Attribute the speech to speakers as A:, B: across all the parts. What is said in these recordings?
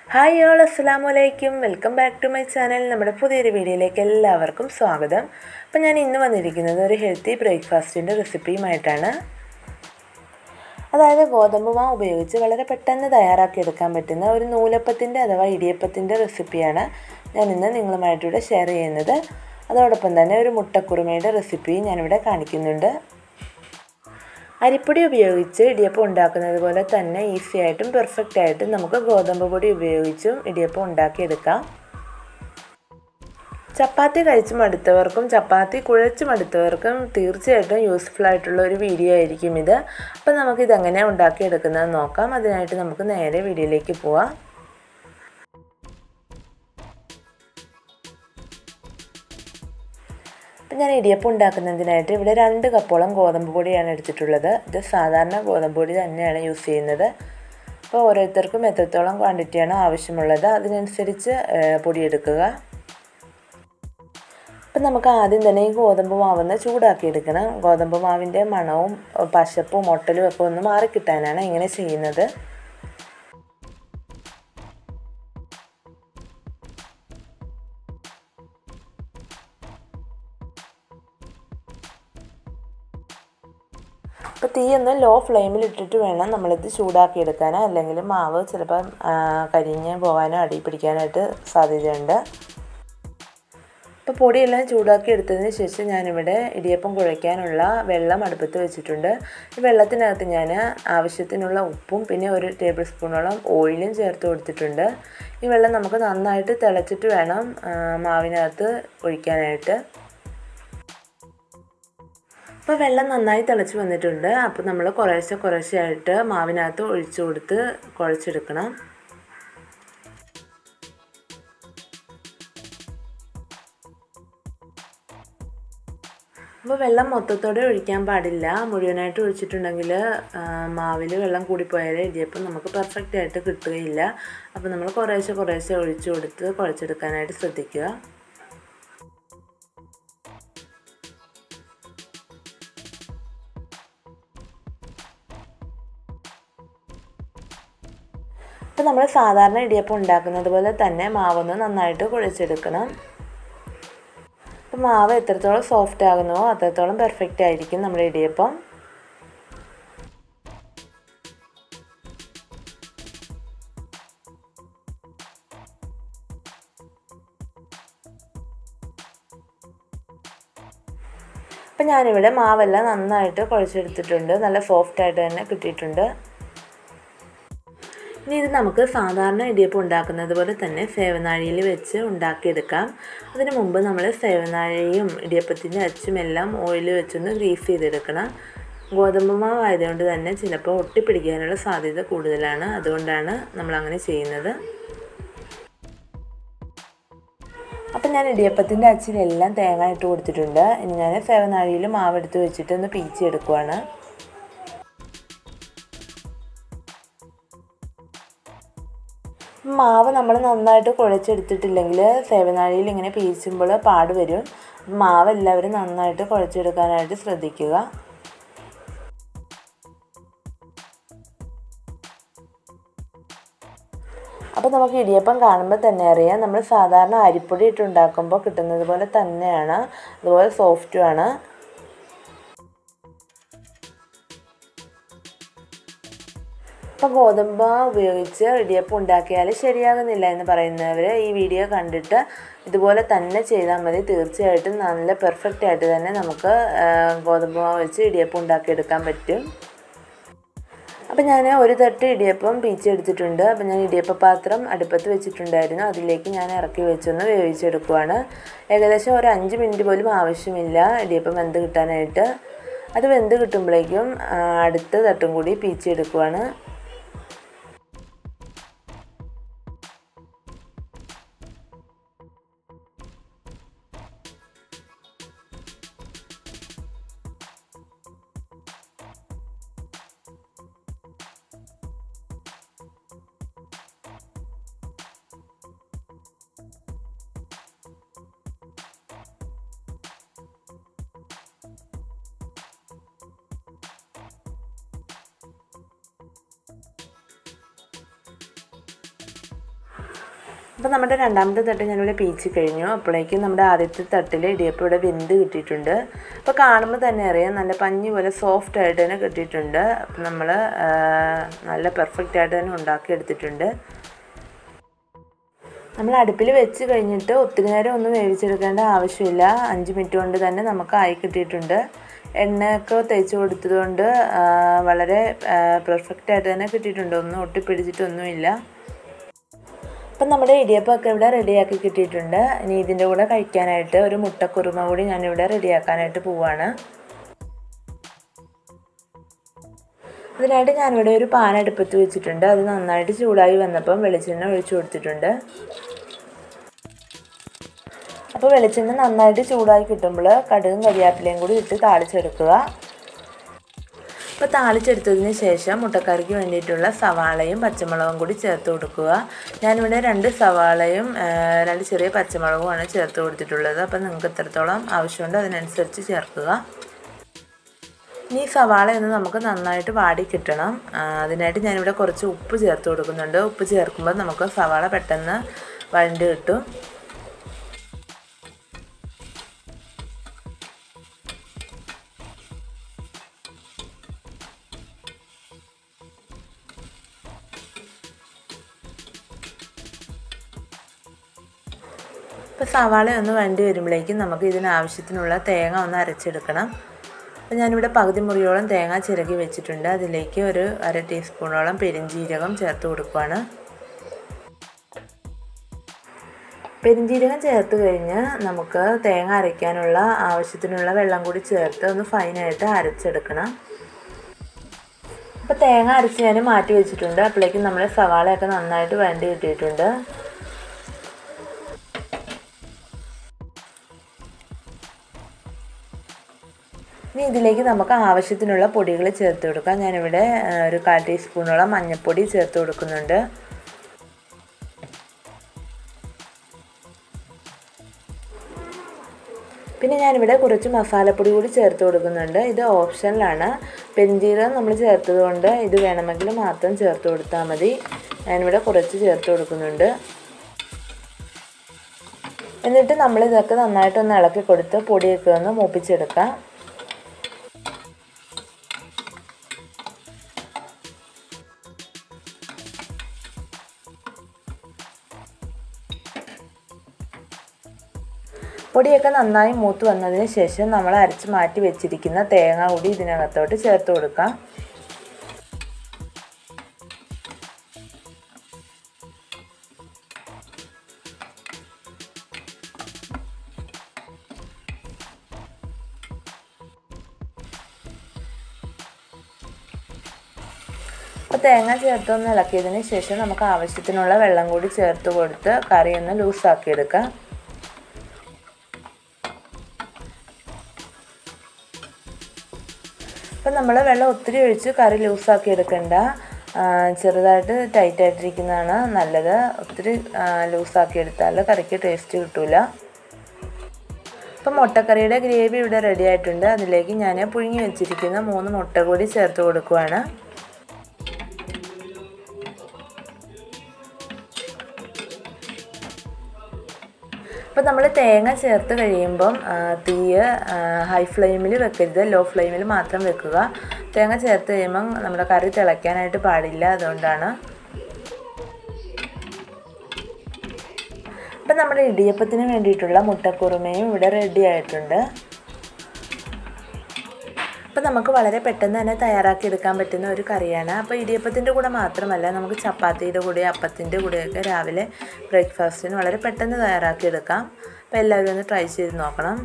A: hi all അസ്സാം വലൈക്കും welcome back to my channel നമ്മുടെ പുതിയൊരു വീഡിയോയിലേക്ക് എല്ലാവർക്കും സ്വാഗതം അപ്പോൾ ഞാൻ ഇന്ന് വന്നിരിക്കുന്നത് ഒരു ഹെൽത്തി ബ്രേക്ക്ഫാസ്റ്റിൻ്റെ റെസിപ്പിയുമായിട്ടാണ് അതായത് ഗോതമ്പ് മാവ് ഉപയോഗിച്ച് വളരെ പെട്ടെന്ന് തയ്യാറാക്കിയെടുക്കാൻ പറ്റുന്ന ഒരു നൂലപ്പത്തിൻ്റെ അഥവാ ഇടിയപ്പത്തിൻ്റെ റെസിപ്പിയാണ് ഞാൻ ഇന്ന് നിങ്ങളുമായിട്ടിവിടെ ഷെയർ ചെയ്യുന്നത് അതോടൊപ്പം തന്നെ ഒരു മുട്ടക്കുറുമയുടെ റെസിപ്പിയും ഞാനിവിടെ കാണിക്കുന്നുണ്ട് അരിപ്പൊടി ഉപയോഗിച്ച് ഇടിയപ്പം ഉണ്ടാക്കുന്നത് പോലെ തന്നെ ഈസി ആയിട്ടും പെർഫെക്റ്റ് ആയിട്ടും നമുക്ക് ഗോതമ്പ് പൊടി ഉപയോഗിച്ചും ഇടിയപ്പം ഉണ്ടാക്കിയെടുക്കാം ചപ്പാത്തി കഴിച്ച് മടുത്തവർക്കും ചപ്പാത്തി കുഴച്ച് മടുത്തവർക്കും തീർച്ചയായിട്ടും യൂസ്ഫുൾ ആയിട്ടുള്ള ഒരു വീഡിയോ ആയിരിക്കും ഇത് അപ്പോൾ നമുക്കിത് എങ്ങനെ ഉണ്ടാക്കിയെടുക്കുന്നത് നോക്കാം അതിനായിട്ട് നമുക്ക് നേരെ വീഡിയോയിലേക്ക് പോവാം അപ്പം ഞാൻ ഇടിയപ്പം ഉണ്ടാക്കുന്നതിനായിട്ട് ഇവിടെ രണ്ട് കപ്പോളം ഗോതമ്പ് പൊടിയാണ് എടുത്തിട്ടുള്ളത് ഇത് സാധാരണ ഗോതമ്പ് പൊടി തന്നെയാണ് യൂസ് ചെയ്യുന്നത് അപ്പോൾ ഓരോരുത്തർക്കും എത്രത്തോളം ക്വാണ്ടിറ്റിയാണ് ആവശ്യമുള്ളത് അതിനനുസരിച്ച് പൊടിയെടുക്കുക അപ്പം നമുക്ക് ആദ്യം തന്നെ ഈ ഗോതമ്പ് മാവൊന്ന് ചൂടാക്കി എടുക്കണം ഗോതമ്പ് മാവിൻ്റെ മണവും പശപ്പും ഒട്ടലും ഒക്കെ ഒന്ന് മാറിക്കിട്ടാനാണ് ഇങ്ങനെ ചെയ്യുന്നത് അപ്പോൾ തീ ഒന്ന് ലോ ഫ്ലെയിമിൽ ഇട്ടിട്ട് വേണം നമ്മളിത് ചൂടാക്കി എടുക്കാനോ അല്ലെങ്കിൽ മാവ് ചിലപ്പം കരിഞ്ഞ് പോകാനോ അടി പിടിക്കാനായിട്ട് സാധ്യതയുണ്ട് അപ്പോൾ പൊടിയെല്ലാം ചൂടാക്കി എടുത്തതിന് ശേഷം ഞാനിവിടെ ഇടിയപ്പം കുഴയ്ക്കാനുള്ള വെള്ളം അടുപ്പത്ത് വെച്ചിട്ടുണ്ട് ഈ വെള്ളത്തിനകത്ത് ഞാൻ ആവശ്യത്തിനുള്ള ഉപ്പും പിന്നെ ഒരു ടേബിൾ സ്പൂണോളം ഓയിലും ചേർത്ത് കൊടുത്തിട്ടുണ്ട് ഈ വെള്ളം നമുക്ക് നന്നായിട്ട് തിളച്ചിട്ട് വേണം മാവിനകത്ത് ഒഴിക്കാനായിട്ട് അപ്പോൾ വെള്ളം നന്നായി തിളച്ച് വന്നിട്ടുണ്ട് അപ്പോൾ നമ്മൾ കുറേശ്ശെ കുറേശ്ശെ ആയിട്ട് മാവിനകത്ത് ഒഴിച്ചു കൊടുത്ത് കുഴച്ചെടുക്കണം അപ്പോൾ വെള്ളം മൊത്തത്തോടെ ഒഴിക്കാൻ പാടില്ല മുഴുവനായിട്ട് ഒഴിച്ചിട്ടുണ്ടെങ്കിൽ മാവിൽ വെള്ളം കൂടിപ്പോയാൽ ഇടിയപ്പം നമുക്ക് പെർഫെക്റ്റ് ആയിട്ട് കിട്ടുകയില്ല അപ്പോൾ നമ്മൾ കുറേശ്ശെ കുറേശ്ശെ ഒഴിച്ചു കൊടുത്ത് കുഴച്ചെടുക്കാനായിട്ട് ശ്രദ്ധിക്കുക അപ്പോൾ നമ്മൾ സാധാരണ ഇടിയപ്പം ഉണ്ടാക്കുന്നത് പോലെ തന്നെ മാവൊന്ന് നന്നായിട്ട് കുഴച്ചെടുക്കണം അപ്പോൾ മാവ് എത്രത്തോളം സോഫ്റ്റ് ആകുന്നുവോ അത്രത്തോളം പെർഫെക്റ്റ് ആയിരിക്കും നമ്മുടെ ഇടിയപ്പം അപ്പം ഞാനിവിടെ മാവെല്ലാം നന്നായിട്ട് കുഴച്ചെടുത്തിട്ടുണ്ട് നല്ല സോഫ്റ്റ് ആയിട്ട് തന്നെ കിട്ടിയിട്ടുണ്ട് ഇനി ഇത് നമുക്ക് സാധാരണ ഇടിയപ്പം ഉണ്ടാക്കുന്നത് പോലെ തന്നെ സേവനാഴിയിൽ വെച്ച് ഉണ്ടാക്കിയെടുക്കാം അതിന് മുമ്പ് നമ്മൾ സേവനാഴിയും ഇടിയപ്പത്തിൻ്റെ അച്ചും എല്ലാം ഓയിൽ വെച്ചൊന്ന് ഗ്രീസ് ചെയ്തെടുക്കണം ഗോതമ്പ് മാവ് ആയതുകൊണ്ട് തന്നെ ചിലപ്പോൾ ഒട്ടിപ്പിടിക്കാനുള്ള സാധ്യത കൂടുതലാണ് അതുകൊണ്ടാണ് നമ്മൾ അങ്ങനെ ചെയ്യുന്നത് അപ്പം ഞാൻ ഇടിയപ്പത്തിൻ്റെ അച്ചിലെല്ലാം തേങ്ങ ഇട്ട് കൊടുത്തിട്ടുണ്ട് ഇനി ഞാൻ സേവനാഴിയിൽ മാവ് എടുത്ത് വെച്ചിട്ട് ഒന്ന് പീച്ചെടുക്കുവാണ് മാവ് നമ്മൾ നന്നായിട്ട് കുഴച്ചെടുത്തിട്ടില്ലെങ്കിൽ സേവനാഴിയിൽ ഇങ്ങനെ പീച്ചുമ്പോൾ പാട് വരും മാവ് എല്ലാവരും നന്നായിട്ട് കുഴച്ചെടുക്കാനായിട്ട് ശ്രദ്ധിക്കുക അപ്പോൾ നമുക്ക് ഇടിയപ്പം കാണുമ്പോൾ തന്നെ അറിയാം നമ്മൾ സാധാരണ അരിപ്പൊടി ഇട്ടുണ്ടാക്കുമ്പോൾ കിട്ടുന്നത് പോലെ തന്നെയാണ് അതുപോലെ സോഫ്റ്റുമാണ് ഇപ്പോൾ ഗോതമ്പ് ഉപയോഗിച്ച് ഇടിയപ്പം ഉണ്ടാക്കിയാൽ ശരിയാകുന്നില്ല എന്ന് പറയുന്നവർ ഈ വീഡിയോ കണ്ടിട്ട് ഇതുപോലെ തന്നെ ചെയ്താൽ മതി തീർച്ചയായിട്ടും നല്ല പെർഫെക്റ്റ് ആയിട്ട് തന്നെ നമുക്ക് ഗോതമ്പ് മാവ് വെച്ച് ഇടിയപ്പം ഉണ്ടാക്കിയെടുക്കാൻ പറ്റും അപ്പം ഞാൻ ഒരു തട്ട് ഇടിയപ്പം പീച്ചെടുത്തിട്ടുണ്ട് അപ്പം ഞാൻ ഇടിയപ്പ പാത്രം അടുപ്പത്ത് വെച്ചിട്ടുണ്ടായിരുന്നു അതിലേക്ക് ഞാൻ ഇറക്കി വെച്ചൊന്ന് വേവിച്ചെടുക്കുവാണ് ഏകദേശം ഒരു അഞ്ച് മിനിറ്റ് പോലും ആവശ്യമില്ല ഇടിയപ്പം വെന്ത് കിട്ടാനായിട്ട് അത് വെന്ത് കിട്ടുമ്പോഴേക്കും അടുത്ത തട്ടും കൂടി പീച്ചെടുക്കുവാണ് അപ്പോൾ നമ്മുടെ രണ്ടാമത്തെ തട്ട് ഞാനിവിടെ പീച്ച് കഴിഞ്ഞു അപ്പോഴേക്കും നമ്മുടെ ആദ്യത്തെ തട്ടിൽ ഇടിയപ്പം ഇവിടെ വെന്ത് കിട്ടിയിട്ടുണ്ട് അപ്പോൾ കാണുമ്പോൾ തന്നെ അറിയാം നല്ല പഞ്ഞി പോലെ സോഫ്റ്റ് ആയിട്ട് തന്നെ കിട്ടിയിട്ടുണ്ട് അപ്പം നമ്മൾ നല്ല പെർഫെക്റ്റ് ആയിട്ട് തന്നെ ഉണ്ടാക്കിയെടുത്തിട്ടുണ്ട് നമ്മൾ അടുപ്പിൽ വെച്ച് കഴിഞ്ഞിട്ട് ഒത്തിരി നേരം ഒന്നും വേവിച്ചെടുക്കേണ്ട ആവശ്യമില്ല അഞ്ച് മിനിറ്റ് കൊണ്ട് തന്നെ നമുക്ക് ആയി കിട്ടിയിട്ടുണ്ട് എണ്ണയൊക്കെ തേച്ച് കൊടുത്തതുകൊണ്ട് വളരെ പെർഫെക്റ്റ് ആയിട്ട് തന്നെ കിട്ടിയിട്ടുണ്ട് ഒന്നും ഒട്ടിപ്പിടിച്ചിട്ടൊന്നുമില്ല അപ്പം നമ്മുടെ ഇടിയപ്പമൊക്കെ ഇവിടെ റെഡിയാക്കി കിട്ടിയിട്ടുണ്ട് ഇനി ഇതിൻ്റെ കൂടെ കഴിക്കാനായിട്ട് ഒരു മുട്ടക്കുറുമ കൂടി ഞാനിവിടെ റെഡിയാക്കാനായിട്ട് പോവാണ് അതിനായിട്ട് ഞാനിവിടെ ഒരു പാൻ അടുപ്പത്ത് വെച്ചിട്ടുണ്ട് അത് നന്നായിട്ട് ചൂടായി വന്നപ്പം വെളിച്ചെണ്ണ ഒഴിച്ചു കൊടുത്തിട്ടുണ്ട് അപ്പോൾ വെളിച്ചെണ്ണ നന്നായിട്ട് ചൂടായി കിട്ടുമ്പോൾ കടുകും കരിയാപ്പിലയും കൂടി ഇട്ട് താളിച്ചെടുക്കുക അപ്പോൾ താളിച്ചെടുത്തതിന് ശേഷം മുട്ടക്കറിക്ക് വേണ്ടിയിട്ടുള്ള സവാളയും പച്ചമുളകും കൂടി ചേർത്ത് കൊടുക്കുക ഞാനിവിടെ രണ്ട് സവാളയും രണ്ട് ചെറിയ പച്ചമുളകുമാണ് ചേർത്ത് കൊടുത്തിട്ടുള്ളത് അപ്പോൾ നിങ്ങൾക്ക് എത്രത്തോളം ആവശ്യമുണ്ടോ അതിനനുസരിച്ച് ചേർക്കുക ഇനി സവാള ഒന്ന് നമുക്ക് നന്നായിട്ട് വാടി കിട്ടണം അതിനായിട്ട് ഞാനിവിടെ കുറച്ച് ഉപ്പ് ചേർത്ത് കൊടുക്കുന്നുണ്ട് ഉപ്പ് ചേർക്കുമ്പോൾ നമുക്ക് സവാള പെട്ടെന്ന് വഴണ്ട് കിട്ടും ഇപ്പോൾ സവാള ഒന്ന് വണ്ടി വരുമ്പോഴേക്കും നമുക്ക് ഇതിനാവശ്യത്തിനുള്ള തേങ്ങ ഒന്ന് അരച്ചെടുക്കണം അപ്പോൾ ഞാനിവിടെ പകുതി മുറിയോളം തേങ്ങ ചിരകി വെച്ചിട്ടുണ്ട് അതിലേക്ക് ഒരു അര ടീസ്പൂണോളം പെരിഞ്ജീരകം ചേർത്ത് കൊടുക്കുകയാണ് പെരിഞ്ജീരകം ചേർത്ത് കഴിഞ്ഞ് നമുക്ക് തേങ്ങ അരയ്ക്കാനുള്ള ആവശ്യത്തിനുള്ള വെള്ളം കൂടി ചേർത്ത് ഒന്ന് ഫൈനായിട്ട് അരച്ചെടുക്കണം അപ്പോൾ തേങ്ങ അരച്ച് ഞാൻ മാറ്റി വെച്ചിട്ടുണ്ട് അപ്പോഴേക്കും നമ്മൾ സവാളയൊക്കെ നന്നായിട്ട് വേണ്ടി കിട്ടിയിട്ടുണ്ട് ഇനി ഇതിലേക്ക് നമുക്ക് ആവശ്യത്തിനുള്ള പൊടികൾ ചേർത്ത് കൊടുക്കാം ഞാനിവിടെ ഒരു കാൽ ടീസ്പൂണോളം മഞ്ഞൾപ്പൊടി ചേർത്ത് കൊടുക്കുന്നുണ്ട് പിന്നെ ഞാനിവിടെ കുറച്ച് മസാലപ്പൊടി കൂടി ചേർത്ത് കൊടുക്കുന്നുണ്ട് ഇത് ഓപ്ഷനിലാണ് പെരിഞ്ചീരകം നമ്മൾ ചേർത്തത് കൊണ്ട് ഇത് വേണമെങ്കിൽ മാത്രം ചേർത്ത് കൊടുത്താൽ മതി ഞാനിവിടെ കുറച്ച് ചേർത്ത് കൊടുക്കുന്നുണ്ട് എന്നിട്ട് നമ്മൾ ഇതൊക്കെ നന്നായിട്ടൊന്ന് ഇളക്കി കൊടുത്ത് പൊടിയൊക്കെ ഒന്ന് മൂപ്പിച്ചെടുക്കാം പൊടിയൊക്കെ നന്നായി മൂത്ത് വന്നതിന് ശേഷം നമ്മൾ അരച്ച് മാറ്റി വെച്ചിരിക്കുന്ന തേങ്ങ കൂടി ഇതിനകത്തോട്ട് ചേർത്ത് കൊടുക്കാം അപ്പോൾ തേങ്ങ ചേർത്തൊന്ന് ഇളക്കിയതിന് ശേഷം നമുക്ക് ആവശ്യത്തിനുള്ള വെള്ളം കൂടി ചേർത്ത് കൊടുത്ത് കറി ഒന്ന് ലൂസാക്കിയെടുക്കാം അപ്പം നമ്മൾ വെള്ളം ഒത്തിരി ഒഴിച്ച് കറി ലൂസാക്കി എടുക്കണ്ട ചെറുതായിട്ട് ടൈറ്റ് ആയിട്ടിരിക്കുന്നതാണ് നല്ലത് ഒത്തിരി ലൂസാക്കി എടുത്താൽ കറിക്ക് ടേസ്റ്റ് കിട്ടില്ല അപ്പം മുട്ടക്കറിയുടെ ഗ്രേവി ഇവിടെ റെഡി ആയിട്ടുണ്ട് അതിലേക്ക് ഞാൻ പുഴുങ്ങി വെച്ചിരിക്കുന്ന മൂന്ന് മുട്ട കൂടി ചേർത്ത് കൊടുക്കുവാണ് അപ്പോൾ നമ്മൾ തേങ്ങ ചേർത്ത് കഴിയുമ്പം തീ ഹൈ ഫ്ലെയിമിൽ വെക്കരുത് ലോ ഫ്ലെയിമിൽ മാത്രം വെക്കുക തേങ്ങ ചേർത്ത് കഴിയുമ്പം നമ്മുടെ കറി തിളയ്ക്കാനായിട്ട് പാടില്ല അതുകൊണ്ടാണ് അപ്പം നമ്മുടെ ഇടിയപ്പത്തിന് വേണ്ടിയിട്ടുള്ള മുട്ടക്കുറുമയും ഇവിടെ റെഡി ആയിട്ടുണ്ട് അപ്പോൾ നമുക്ക് വളരെ പെട്ടെന്ന് തന്നെ തയ്യാറാക്കി എടുക്കാൻ പറ്റുന്ന ഒരു കറിയാണ് അപ്പോൾ ഇടിയപ്പത്തിൻ്റെ കൂടെ മാത്രമല്ല നമുക്ക് ചപ്പാത്തിയുടെ കൂടെ അപ്പത്തിൻ്റെ കൂടെയൊക്കെ രാവിലെ ബ്രേക്ക്ഫാസ്റ്റിന് വളരെ പെട്ടെന്ന് തയ്യാറാക്കി എടുക്കാം അപ്പോൾ എല്ലാവരും ഒന്ന് ട്രൈ ചെയ്ത് നോക്കണം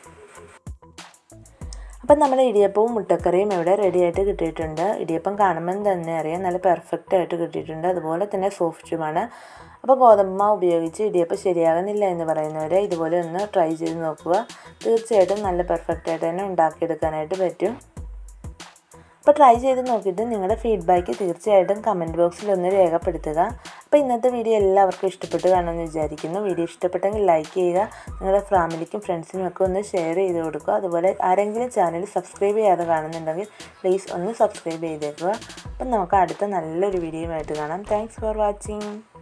A: അപ്പം നമ്മുടെ ഇടിയപ്പവും മുട്ടക്കറിയും ഇവിടെ റെഡി ആയിട്ട് കിട്ടിയിട്ടുണ്ട് ഇടിയപ്പം കാണുമ്പോൾ തന്നെ അറിയാം നല്ല പെർഫെക്റ്റ് ആയിട്ട് കിട്ടിയിട്ടുണ്ട് അതുപോലെ തന്നെ സോഫ്റ്റുമാണ് അപ്പോൾ ഗോതമ്പ് മാവ് ഉപയോഗിച്ച് ഇടിയപ്പം ശരിയാകുന്നില്ല എന്ന് പറയുന്നവരെ ഇതുപോലെ ഒന്ന് ട്രൈ ചെയ്ത് നോക്കുക തീർച്ചയായിട്ടും നല്ല പെർഫെക്റ്റ് ആയിട്ട് തന്നെ ഉണ്ടാക്കിയെടുക്കാനായിട്ട് പറ്റും അപ്പോൾ ട്രൈ ചെയ്ത് നോക്കിയിട്ട് നിങ്ങളുടെ ഫീഡ്ബാക്ക് തീർച്ചയായിട്ടും കമൻറ്റ് ബോക്സിൽ ഒന്ന് രേഖപ്പെടുത്തുക അപ്പോൾ ഇന്നത്തെ വീഡിയോ എല്ലാവർക്കും ഇഷ്ടപ്പെട്ട് കാണുമെന്ന് വിചാരിക്കുന്നു വീഡിയോ ഇഷ്ടപ്പെട്ടെങ്കിൽ ലൈക്ക് ചെയ്യുക നിങ്ങളുടെ ഫാമിലിക്കും ഫ്രണ്ട്സിനും ഒക്കെ ഒന്ന് ഷെയർ ചെയ്ത് കൊടുക്കുക അതുപോലെ ആരെങ്കിലും ചാനൽ സബ്സ്ക്രൈബ് ചെയ്യാതെ കാണുന്നുണ്ടെങ്കിൽ പ്ലീസ് ഒന്ന് സബ്സ്ക്രൈബ് ചെയ്തേക്കുക അപ്പം നമുക്ക് അടുത്ത നല്ലൊരു വീഡിയോയുമായിട്ട് കാണാം താങ്ക്സ് ഫോർ വാച്ചിങ്